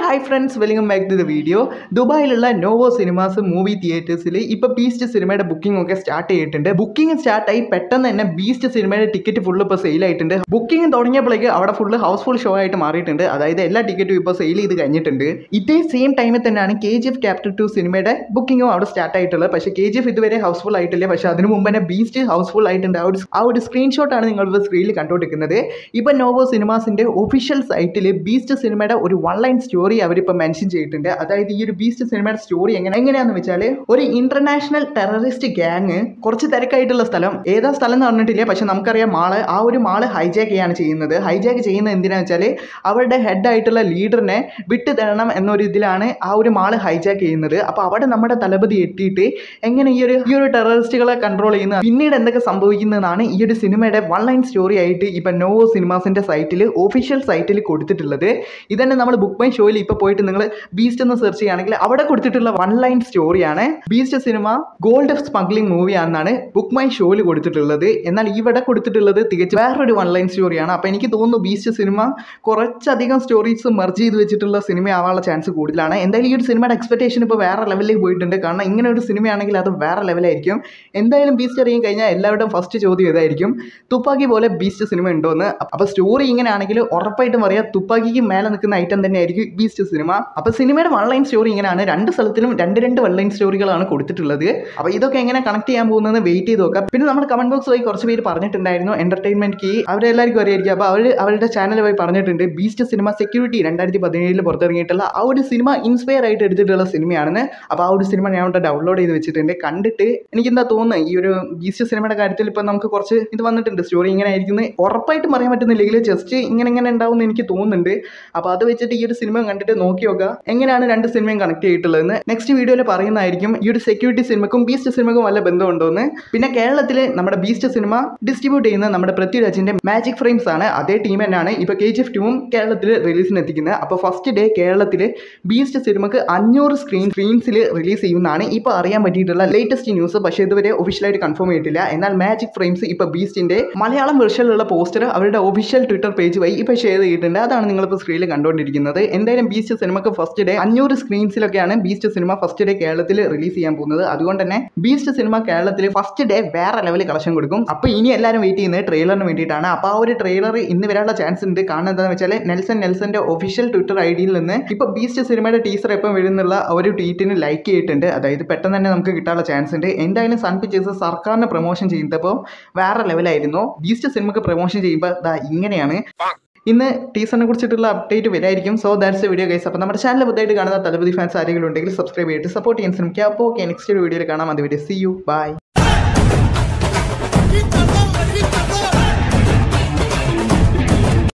Hi friends welcome back to the video ദുബായിലുള്ള Novo cinemas movie തിയേറ്റേഴ്സിൽ ഇപ്പോൾ ബീസ്റ്റ് സിനിമയുടെ ബുക്കിംഗ് ഒക്കെ സ്റ്റാർട്ട് ചെയ്തിട്ടുണ്ട് ബുക്കിംഗ് സ്റ്റാർട്ടായി പെട്ടെന്ന് തന്നെ ബീസ്റ്റ് സിനിമയുടെ ടിക്കറ്റ് ഫുള്ള് ഇപ്പോൾ സെയിൽ ആയിട്ടുണ്ട് ബുക്കിംഗ് തുടങ്ങിയപ്പോഴേക്ക് അവിടെ ഫുള്ള് ഹൗസ്ഫുൾ ഷോ ആയിട്ട് മാറിയിട്ടുണ്ട് അതായത് എല്ലാ ടിക്കറ്റും ഇപ്പോൾ സെയിൽ ചെയ്ത് കഴിഞ്ഞിട്ടുണ്ട് ഇതേ സെയിം ടൈമിൽ തന്നെയാണ് K G F capital two സിനിമയുടെ ബുക്കിങ്ങും അവിടെ സ്റ്റാർട്ട് ആയിട്ടുള്ളത് പക്ഷേ കെ ജി എഫ് ഇതുവരെ ഹൗസ്ഫുൾ ആയിട്ടില്ല പക്ഷേ അതിന് മുമ്പ് തന്നെ ബീസ്റ്റ് ഹൗസ്ഫുൾ ആയിട്ടുണ്ട് ആ ഒരു ആ ഒരു സ്ക്രീൻഷോട്ടാണ് നിങ്ങളിപ്പോൾ സ്ക്രീനിൽ കണ്ടുകൊണ്ടിരിക്കുന്നത് ഇപ്പം നോവോ സിനിമാസിൻ്റെ ഒഫീഷ്യൽ സൈറ്റിൽ ബീസ്റ്റ് സിനിമയുടെ ഒരു വൺ ലൈൻ സ്റ്റോറി അവരിപ്പോൾ മെൻഷൻ ചെയ്തിട്ടുണ്ട് അതായത് ഈ ഒരു ബീസ്റ്റ് സിനിമയുടെ സ്റ്റോറി എങ്ങനെ എങ്ങനെയാണെന്ന് വെച്ചാൽ ഒരു ഇന്റർനാഷണൽ ടെററിസ്റ്റ് ഗ്യാങ് കുറച്ച് തിരക്കായിട്ടുള്ള സ്ഥലം ഏതാ സ്ഥലം എന്ന് പറഞ്ഞിട്ടില്ല പക്ഷെ നമുക്കറിയാം മാള് ആ ഒരു മാള് ഹൈജാക്ക് ചെയ്യാണ് ചെയ്യുന്നത് ഹൈജാക്ക് ചെയ്യുന്നത് എന്തിനാണെന്ന് വെച്ചാൽ അവരുടെ ഹെഡ് ആയിട്ടുള്ള ലീഡറിനെ വിട്ടു തരണം എന്നൊരു ഇതിലാണ് ആ ഒരു മാള് ഹൈജാക്ക് ചെയ്യുന്നത് അപ്പോൾ അവിടെ നമ്മുടെ തലപതി എത്തിയിട്ട് എങ്ങനെ ഈ ഒരു ഈ ഒരു ടെററിസ്റ്റുകളെ കൺട്രോൾ ചെയ്യുന്നത് പിന്നീട് എന്തൊക്കെ സംഭവിക്കുന്നതാണ് ഈ ഒരു സിനിമയുടെ വൺ ലൈൻ സ്റ്റോറി ആയിട്ട് ഇപ്പം നോവോ സിനിമാസിൻ്റെ സൈറ്റിൽ ഒഫീഷ്യൽ സൈറ്റിൽ കൊടുത്തിട്ടുള്ളത് ഇതന്നെ നമ്മൾ ബുക്ക് മൈ ഷോയിൽ ഇപ്പോൾ പോയിട്ട് നിങ്ങൾ ബീസ്റ്റ് എന്ന് സെർച്ച് ചെയ്യുകയാണെങ്കിൽ അവിടെ കൊടുത്തിട്ടുള്ള വൺ ലൈൻ സ്റ്റോറിയാണ് ബീസ്റ്റ് സിനിമ ഗോൾഡ് ഓഫ് സ്മഗ്ലിംഗ് മൂവിയാണെന്നാണ് ബുക്ക് മൈ ഷോയിൽ കൊടുത്തിട്ടുള്ളത് എന്നാൽ ഇവിടെ കൊടുത്തിട്ടുള്ളത് തികച്ചും വേറൊരു വൺ ലൈൻ സ്റ്റോറിയാണ് അപ്പോൾ എനിക്ക് തോന്നുന്നു ബീസ്റ്റ് സിനിമ കുറച്ചധികം സ്റ്റോറീസ് മെർജ് ചെയ്ത് വെച്ചിട്ടുള്ള സിനിമ ആവാനുള്ള ചാൻസ് കൂടുതലാണ് എന്തായാലും ഈ ഒരു സിനിമയുടെ എക്സ്പെക്ടേഷൻ ഇപ്പോൾ വേറെ ലെവലിലേക്ക് പോയിട്ടുണ്ട് കാരണം ഇങ്ങനെ ഒരു സിനിമയാണെങ്കിൽ അത് വേറെ ലെവലായിരിക്കും എന്തായാലും ബീസ്റ്റ് ഇറങ്ങി കഴിഞ്ഞാൽ എല്ലാവരുടെയും ഫസ്റ്റ് ചോദ്യം ഇതായിരിക്കും തുപ്പാക്കി പോലെ ബീസ്റ്റ് സിനിമ ഉണ്ടോയെന്ന് അപ്പോൾ സ്റ്റോറി ഇങ്ങനെയാണെങ്കിൽ ഉറപ്പായിട്ടും പറയാം തുപ്പാക്കിക്ക് മേലെ നിൽക്കുന്ന ഐറ്റം തന്നെയായിരിക്കും ബീസ്റ്റ് സിനിമ അപ്പോൾ സിനിമയുടെ വൺ ലൈൻ സ്റ്റോറി ഇങ്ങനെയാണ് രണ്ട് സ്ഥലത്തിലും രണ്ട് രണ്ട് വൺ ലൈൻ സ്റ്റോറികളാണ് കൊടുത്തിട്ടുള്ളത് അപ്പോൾ ഇതൊക്കെ എങ്ങനെ കണക്ട് ചെയ്യാൻ പോകുന്നത് വെയിറ്റ് ചെയ്ത് നോക്കാം പിന്നെ നമ്മൾ കമന്റ് ബോക്സ് വഴി കുറച്ച് പേര് പറഞ്ഞിട്ടുണ്ടായിരുന്നു എന്റർടൈൻമെന്റ് കീ അവരെല്ലാവർക്കും അറിയായിരിക്കും അപ്പോൾ അവർ അവരുടെ ചാനൽ വഴി പറഞ്ഞിട്ടുണ്ട് ബീസ്റ്റ് സിനിമ സെക്യൂരിറ്റി രണ്ടായിരത്തി പതിനേഴിൽ പുറത്തിറങ്ങിയിട്ടുള്ള ആ ഒരു സിനിമ ഇൻസ്പയർ ആയിട്ട് എടുത്തിട്ടുള്ള സിനിമയാണെന്ന് അപ്പോൾ ആ ഒരു സിനിമ ഞാൻ അവിടെ ഡൗൺലോഡ് ചെയ്ത് വെച്ചിട്ടുണ്ട് കണ്ടിട്ട് എനിക്ക് എന്താ തോന്നുന്നത് ഈ ഒരു ബീസ്റ്റ് സിനിമയുടെ കാര്യത്തിൽ ഇപ്പം നമുക്ക് കുറച്ച് ഇത് വന്നിട്ടുണ്ട് സ്റ്റോറി ഇങ്ങനെ ആയിരിക്കുന്നത് ഉറപ്പായിട്ടും പറയാൻ പറ്റുന്നില്ലെങ്കിൽ ജസ്റ്റ് ഇങ്ങനെ ഇങ്ങനെ ഉണ്ടാവും എന്ന് എനിക്ക് തോന്നുന്നുണ്ട് അപ്പോൾ അത് വെച്ചിട്ട് ഈ ഒരു സിനിമ കണ്ടിട്ട് നോക്കി നോക്കുക എങ്ങനെയാണ് രണ്ട് സിനിമയും കണക്ട് ചെയ്തിട്ടുള്ളതെന്ന് നെക്സ്റ്റ് വീഡിയോയിൽ പറയുന്നതായിരിക്കും ഈ ഒരു സെക്യൂരിറ്റി സിനിമക്കും ബീസ്റ്റ് സിനിമക്കും വല്ല ബന്ധമുണ്ടോ എന്ന് പിന്നെ കേരളത്തിൽ നമ്മുടെ ബീസ്റ്റ് സിനിമ ഡിസ്ട്രിബ്യൂട്ട് ചെയ്യുന്ന നമ്മുടെ പൃഥ്വിരാജിന്റെ മാജിക് ഫ്രെയിംസ് ആണ് അതേ ടീം തന്നെയാണ് ഇപ്പോൾ കെ ജി എഫ് ടൂവും കേരളത്തിൽ റിലീസിന് എത്തിക്കുന്നത് അപ്പോൾ ഫസ്റ്റ് ഡേ കേരളത്തിൽ ബീസ്റ്റ് സിനിമക്ക് അഞ്ഞൂറ് സ്ക്രീൻ സ്ക്രീൻസിൽ റിലീസ് ചെയ്യുന്നതാണ് ഇപ്പോൾ അറിയാൻ പറ്റിയിട്ടുള്ള ലേറ്റസ്റ്റ് ന്യൂസ് പക്ഷേ ഇതുവരെ ഒഫീഷ്യലായിട്ട് കൺഫേം ചെയ്തിട്ടില്ല എന്നാൽ മാജിക് ഫ്രെയിംസ് ഇപ്പോൾ ബീസ്റ്റിന്റെ മലയാളം വെർഷനിലുള്ള പോസ്റ്റർ അവരുടെ ഒഫീഷ്യൽ ട്വിറ്റർ പേജ് വഴി ഇപ്പോൾ ഷെയർ ചെയ്തിട്ടുണ്ട് അതാണ് നിങ്ങളിപ്പോൾ സ്ക്രീനിൽ കണ്ടുകൊണ്ടിരിക്കുന്നത് എന്തായാലും ബീസ്റ്റ് സിനിമക്ക് ഫസ്റ്റ് ഡേ അഞ്ഞൂറ് സ്ക്രീൻസിലൊക്കെയാണ് ബീസ്റ്റ് സിനിമ ഫസ്റ്റ് ഡേ കേരളത്തിൽ റിലീസ് ചെയ്യാൻ പോകുന്നത് അതുകൊണ്ട് തന്നെ ബീസ്റ്റ് സിനിമ കേരളത്തിൽ ഫസ്റ്റ് ഡേ വേറെ ലെവലിൽ കളക്ഷൻ കൊടുക്കും അപ്പോൾ ഇനി എല്ലാവരും വെയിറ്റ് ചെയ്യുന്നത് ട്രെയിലറിന് വേണ്ടിയിട്ടാണ് അപ്പോൾ ആ ഒരു ട്രെയിലർ ഇന്ന് വരാനുള്ള ചാൻസ് ഉണ്ട് കാരണം എന്താണെന്ന് വെച്ചാൽ നെൽസൺ നെൽസന്റെ ഒഫീഷ്യൽ ട്വിറ്റർ ഐ ഡിയിൽ നിന്ന് ഇപ്പോൾ ബീസ്റ്റ് സിനിമയുടെ ടീസർ എപ്പം വരുന്നുള്ള ഒരു ട്വീറ്റിന് ലൈക്ക് ചെയ്തിട്ടുണ്ട് അതായത് പെട്ടെന്ന് തന്നെ നമുക്ക് കിട്ടാനുള്ള ചാൻസ് ഉണ്ട് എന്തായാലും സൺ പിക്ചേഴ്സ് സർക്കാരിന് പ്രൊമോഷൻ ചെയ്യുന്നപ്പോൾ വേറെ ലെവലായിരുന്നു ബീസ്റ്റ് സിനിമക്ക് പ്രൊമോഷൻ ചെയ്യുമ്പോൾ ദാ ഇങ്ങനെയാണ് ഇന്ന് ടീസറിനെ കുറിച്ചിട്ടുള്ള അപ്ഡേറ്റ് വരായിരിക്കും സോ ദാറ്റ്സ് വീഡിയോ ഗൈസ് അപ്പോൾ നമ്മുടെ ചാനൽ പുതിയതായിട്ട് കാണുന്ന തലപതി ഫാൻസ് ആരെങ്കിലും ഉണ്ടെങ്കിൽ സബ്സ്ക്രൈബ് ചെയ്തിട്ട് സപ്പോർട്ട് ചെയ്യാൻ ശ്രമിക്കുക അപ്പോൾ ഓക്കെ നെക്സ്റ്റ് വീഡിയോയിൽ കാണാം അതുവരെ see you bye Quinta bola, quinta bola.